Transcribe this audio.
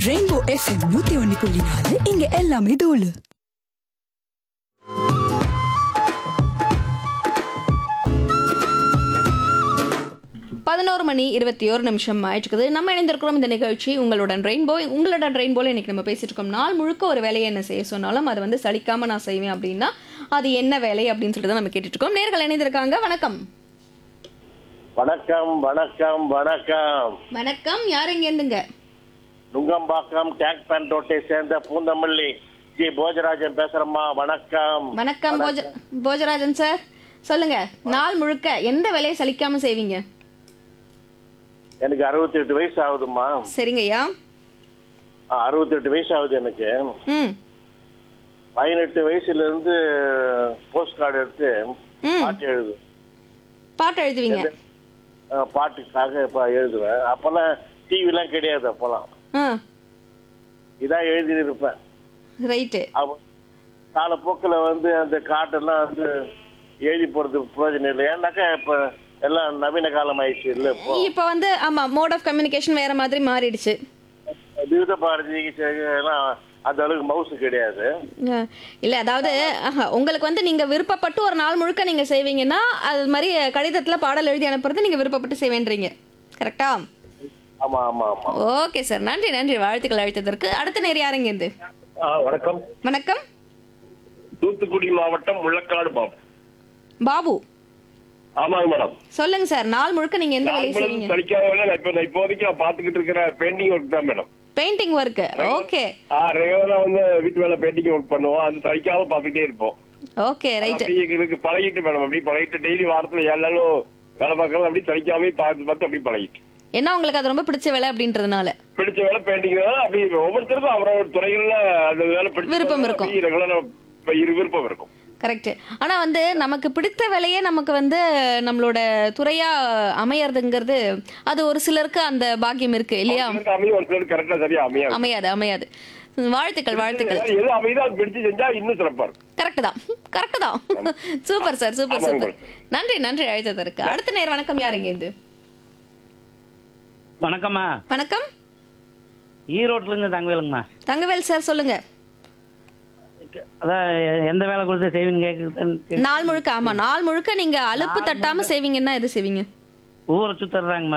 Rainbow FM நூத்தி ஒன்னு புள்ளி நாலு இங்க எல்லாமே தோலு பதினோரு மணி இருபத்தி ஒரு நிமிஷம் ஆயிடுச்சுக்குது நம்ம இணைந்திருக்கிறோம் இந்த நிகழ்ச்சி உங்களுடன் ரெயின்போ உங்களுடன் ரெயின்போல இன்னைக்கு நம்ம பேசிட்டு இருக்கோம் நாள் முழுக்க ஒரு வேலையை என்ன செய்ய சொன்னாலும் அது வந்து சலிக்காம நான் செய்வேன் அப்படின்னா அது என்ன வேலை அப்படின்னு சொல்லிட்டு தான் நம்ம கேட்டுட்டு இருக்கோம் நேர்கள் இணைந்திருக்காங்க வணக்கம் வணக்கம் வணக்கம் வணக்கம் வணக்கம் யார் எங்க இருந்துங்க நுங்கம்பாக்கம் டேக் பேண்ட் ரோட்டை சேர்ந்த பூந்தமல்லி ஜி போஜராஜன் பேசுறேம்மா வணக்கம் வணக்கம் போஜ போஜராஜன் சார் சொல்லுங்க நாள் முழுக்க எந்த வேலையை சலிக்காம செய்வீங்க எனக்கு அறுபத்தி எட்டு வயசு ஆகுதும்மா சரிங்கய்யா அறுபத்தி எட்டு வயசு ஆகுது எனக்கு ம் பதினெட்டு வயசுல இருந்து போஸ்ட் கார்டு எடுத்து ம். பாட்டு எழுது பாட்டு எழுதுவீங்க அஹ், பாட்டுக்காக இப்ப எழுதுவேன் அப்பெல்லாம் டிவிலாம் கிடையாது அப்பெல்லாம் ஆ இதான் எழுதி இருப்பேன் ரைட்டு அப்ப காலப்போக்கில் வந்து அந்த காட்டெல்லாம் வந்து எழுதி போறது பிரயோஜனம் இல்லை ஏன்னாக்கா இப்ப எல்லாம் நவீன காலம் ஆயிடுச்சு இல்ல இப்போ இப்போ வந்து ஆமா மோட் ஆஃப் கம்யூனிகேஷன் வேற மாதிரி மாறிடுச்சு விவித பாரதி எல்லாம் அந்த அளவுக்கு மவுஸ் கிடையாது அஹ் இல்ல அதாவது ஆஹா, உங்களுக்கு வந்து நீங்க விருப்பப்பட்டு ஒரு நாள் முழுக்க நீங்க செய்வீங்கன்னா அது மாதிரி கடிதத்துல பாடல் எழுதி அனுப்புறது நீங்க விருப்பப்பட்டு செய்வேன்றீங்க கரெக்டா ஆமா ஆமா ஆமா ஓகே சார் நன்றி நன்றி வாழ்த்துக்கள் அழைத்ததற்கு அடுத்த நேர் யாருங்க இருந்து ஆ, வணக்கம் வணக்கம் தூத்துக்குடி மாவட்டம் முள்ளக்காடு பாபு பாபு ஆமாங்க மேடம் சொல்லுங்க சார் நாள் முழுக்க நீங்க எந்த வேலையை நார்மலா செய்வீங்க படிக்காத வேலை நான் இப்ப நான் இப்போதைக்கு நான் பாத்துக்கிட்டு இருக்கிற பெயிண்டிங் ஒர்க் தான் மேடம் பெயிண்டிங் ஒர்க் ஓகே ஆ ரெகுலரா வந்து வீட்டு வேலை பெயிண்டிங் ஒர்க் பண்ணுவோம் அது தடிக்காம பாத்துக்கிட்டே இருப்போம் ஓகே ரைட் அப்படி எங்களுக்கு பழகிட்டு மேடம் அப்படி பழகிட்டு டெய்லி வாரத்துல ஏழு நாளும் வேலை பார்க்கறது அப்படி தடிக்காம பார்த்து பார்த்து அப்படி பழகிட்டு என்ன உங்களுக்கு அது ரொம்ப பிடிச்ச வேலை அப்படின்றதுனால பிடிச்ச வேலை பெயிண்டிங் தான் அப்படி ஒவ்வொருத்தருக்கும் அவரோட துறைகள்ல அந்த வேலை பிடிச்ச விருப்பம் இருக்கும். ரெகுலரா விருப்பம் இருக்கும் கரெக்ட் ஆனா வந்து நமக்கு பிடித்த வேலையே நமக்கு வந்து நம்மளோட துறையா அமையறதுங்கிறது அது ஒரு சிலருக்கு அந்த பாக்கியம் இருக்கு இல்லையா ஒரு சிலருக்கு அமையும் ஒரு சிலருக்கு கரெக்டா சரியா அமையாது அமையாது அமையாது வாழ்த்துக்கள் வாழ்த்துக்கள் எது அமைதோ அது பிடிச்சு செஞ்சா இன்னும் சிறப்பா இருக்கும் கரெக்ட் தான் கரெக்ட் தான் சூப்பர் சார் சூப்பர் ஆமாங்க. சூப்பர் நன்றி நன்றி அழைத்ததற்கு அடுத்த நேர் வணக்கம் யாருங்க இது வணக்கம்மா வணக்கம் ஈரோட்ல இருந்து தங்கவேலுங்கம்மா தங்கவேல் சார் சொல்லுங்க அதான் எந்த வேலை கொடுத்து செய்வீங்க கேட்குறது நாள் முழுக்க ஆமா நாள் முழுக்க நீங்க அலுப்பு தட்டாம செய்வீங்கன்னா எது செய்வீங்க ஊரை சுத்துறாங்கம்மா